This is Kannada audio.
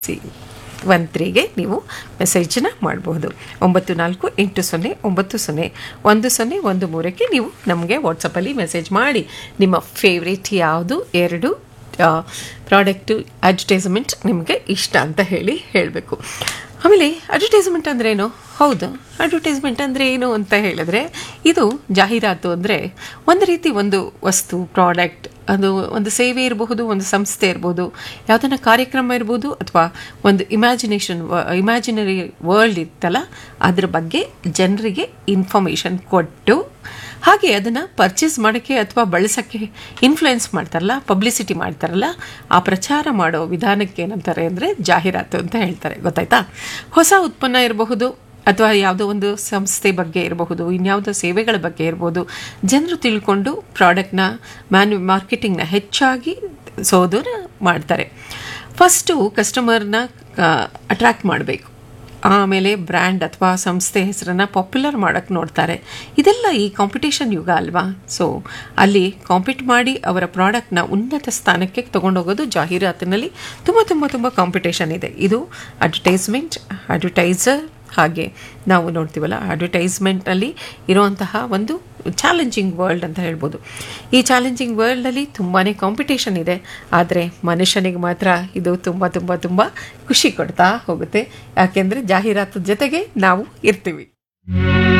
ಸಿ ಒನ್ ತ್ರೀಗೆ ನೀವು ಮೆಸೇಜನ್ನ ಮಾಡಬಹುದು ಒಂಬತ್ತು ನಾಲ್ಕು ಎಂಟು ಸೊನ್ನೆ ಒಂಬತ್ತು ಸೊನ್ನೆ ಒಂದು ಸೊನ್ನೆ ಒಂದು ಮೂರಕ್ಕೆ ನೀವು ನಮಗೆ ವಾಟ್ಸಪ್ಪಲ್ಲಿ ಮೆಸೇಜ್ ಮಾಡಿ ನಿಮ್ಮ ಫೇವ್ರೇಟ್ ಯಾವುದು ಎರಡು ಪ್ರಾಡಕ್ಟು ಅಡ್ವರ್ಟೈಸ್ಮೆಂಟ್ ನಿಮಗೆ ಇಷ್ಟ ಅಂತ ಹೇಳಿ ಹೇಳಬೇಕು ಆಮೇಲೆ ಅಡ್ವರ್ಟೈಸ್ಮೆಂಟ್ ಅಂದರೆ ಏನು ಹೌದು ಅಡ್ವರ್ಟೈಸ್ಮೆಂಟ್ ಅಂದರೆ ಏನು ಅಂತ ಹೇಳಿದ್ರೆ ಇದು ಜಾಹೀರಾತು ಅಂದರೆ ಒಂದು ರೀತಿ ಒಂದು ವಸ್ತು ಪ್ರಾಡಕ್ಟ್ ಅದು ಒಂದು ಸೇವೆ ಇರಬಹುದು ಒಂದು ಸಂಸ್ಥೆ ಇರ್ಬೋದು ಯಾವುದನ್ನ ಕಾರ್ಯಕ್ರಮ ಇರ್ಬೋದು ಅಥವಾ ಒಂದು ಇಮ್ಯಾಜಿನೇಷನ್ ಇಮ್ಯಾಜಿನರಿ ವರ್ಲ್ಡ್ ಇತ್ತಲ್ಲ ಅದ್ರ ಬಗ್ಗೆ ಜನರಿಗೆ ಇನ್ಫಾರ್ಮೇಷನ್ ಕೊಟ್ಟು ಹಾಗೆ ಅದನ್ನು ಪರ್ಚೇಸ್ ಮಾಡೋಕ್ಕೆ ಅಥವಾ ಬಳಸೋಕ್ಕೆ ಇನ್ಫ್ಲುಯೆನ್ಸ್ ಮಾಡ್ತಾರಲ್ಲ ಪಬ್ಲಿಸಿಟಿ ಮಾಡ್ತಾರಲ್ಲ ಆ ಪ್ರಚಾರ ಮಾಡೋ ವಿಧಾನಕ್ಕೆ ಏನಂತಾರೆ ಅಂದರೆ ಜಾಹೀರಾತು ಅಂತ ಹೇಳ್ತಾರೆ ಗೊತ್ತಾಯ್ತಾ ಹೊಸ ಉತ್ಪನ್ನ ಇರಬಹುದು ಅಥವಾ ಯಾವುದೋ ಒಂದು ಸಂಸ್ಥೆ ಬಗ್ಗೆ ಇರಬಹುದು ಇನ್ಯಾವುದೋ ಸೇವೆಗಳ ಬಗ್ಗೆ ಇರ್ಬೋದು ಜನರು ತಿಳ್ಕೊಂಡು ಪ್ರಾಡಕ್ಟ್ನ ಮ್ಯಾನು ಮಾರ್ಕೆಟಿಂಗ್ನ ಹೆಚ್ಚಾಗಿ ಸೋದರ ಮಾಡ್ತಾರೆ ಫಸ್ಟು ಕಸ್ಟಮರ್ನ ಅಟ್ರ್ಯಾಕ್ಟ್ ಮಾಡಬೇಕು ಆಮೇಲೆ ಬ್ರ್ಯಾಂಡ್ ಅಥವಾ ಸಂಸ್ಥೆ ಹೆಸರನ್ನು ಪಾಪ್ಯುಲರ್ ಮಾಡೋಕ್ಕೆ ನೋಡ್ತಾರೆ ಇದೆಲ್ಲ ಈ ಕಾಂಪಿಟೇಷನ್ ಯುಗ ಅಲ್ವಾ ಸೊ ಅಲ್ಲಿ ಕಾಂಪೀಟ್ ಮಾಡಿ ಅವರ ಪ್ರಾಡಕ್ಟ್ನ ಉನ್ನತ ಸ್ಥಾನಕ್ಕೆ ತೊಗೊಂಡೋಗೋದು ಜಾಹೀರಾತಿನಲ್ಲಿ ತುಂಬ ತುಂಬ ತುಂಬ ಕಾಂಪಿಟೇಷನ್ ಇದೆ ಇದು ಅಡ್ವರ್ಟೈಸ್ಮೆಂಟ್ ಅಡ್ವರ್ಟೈಸರ್ ಹಾಗೆ ನಾವು ನೋಡ್ತೀವಲ್ಲ ಅಡ್ವರ್ಟೈಸ್ಮೆಂಟ್ನಲ್ಲಿ ಇರುವಂತಹ ಒಂದು ಚಾಲೆಂಜಿಂಗ್ ವರ್ಲ್ಡ್ ಅಂತ ಹೇಳ್ಬೋದು ಈ ಚಾಲೆಂಜಿಂಗ್ ವರ್ಲ್ಡಲ್ಲಿ ತುಂಬಾ ಕಾಂಪಿಟೇಷನ್ ಇದೆ ಆದರೆ ಮನುಷ್ಯನಿಗೆ ಮಾತ್ರ ಇದು ತುಂಬ ತುಂಬ ತುಂಬ ಖುಷಿ ಕೊಡ್ತಾ ಹೋಗುತ್ತೆ ಯಾಕೆಂದರೆ ಜಾಹೀರಾತು ಜೊತೆಗೆ ನಾವು ಇರ್ತೀವಿ